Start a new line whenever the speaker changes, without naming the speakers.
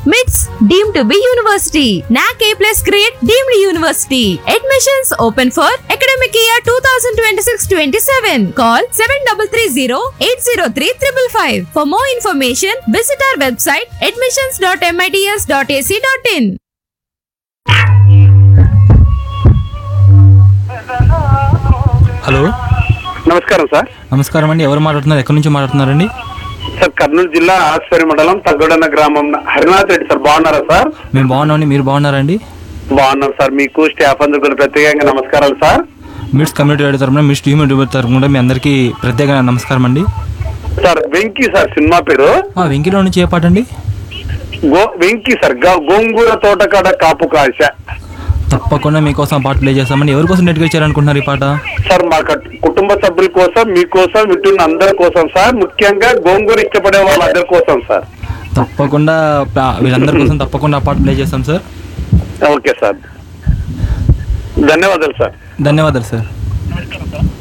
మిట్స్ deem to be university NAAC A plus grade deemed university admissions open for academic year two thousand twenty six twenty seven call seven double three zero eight zero three triple five for more information visit our website admissions dot MITS dot AC dot in
hello
నమస్కారం sir
నమస్కారం అండి ఎవరు మాట్లాడుతున్నారు ఎక్కడి నుంచి మాట్లాడుతున్నారండి
sir Kurnool జిల్లా ఆస్పరి మండలం తగ్గడన్న గ్రామం హరినాథ్ రెడ్డి సార్ బాగున్నారా సార్
మేము బాగున్నామండి మీరు బాగున్నారండి
బాగున్నాం సార్ మీకు స్టాఫ్ అందరికీ ప్రత్యేకంగా నమస్కారాలు సార్
మిడ్స్ కమ్యూనిటీ రేడియో తరపున మిడ్స్ టీమ్ యూట్యూబర్ తరపున కూడా మీ అందరికీ ప్రత్యేక నమస్కారం అండి
సార్ వెంకీ సార్ సినిమా పేరు
ఆ, వెంకిలో నుంచి ఏ పాట అండి
గో వెంకీ సార్ గా- గోంగూర తోటకాడ కాపు కాశ
తప్పకుండా మీకోసం పాట ప్లే చేస్తామండి ఎవరి కోసం డెడికేట్ చేయాలనుకుంటున్నారు ఈ పాట
సార్ మా కట్- కుటుంబ సభ్యుల కోసం మీకోసం వింటున్న అందరి కోసం సార్ ముఖ్యంగా గోంగూర ఇష్టపడే వాళ్ళందరి కోసం సార్
తప్పకుండా ప- వీళ్ళందరి కోసం తప్పకుండా ఆ పాట ప్లే చేస్తాం సార్
ఓకే సార్ ధన్యవాదాలు సార్
ధన్యవాదాలు సార్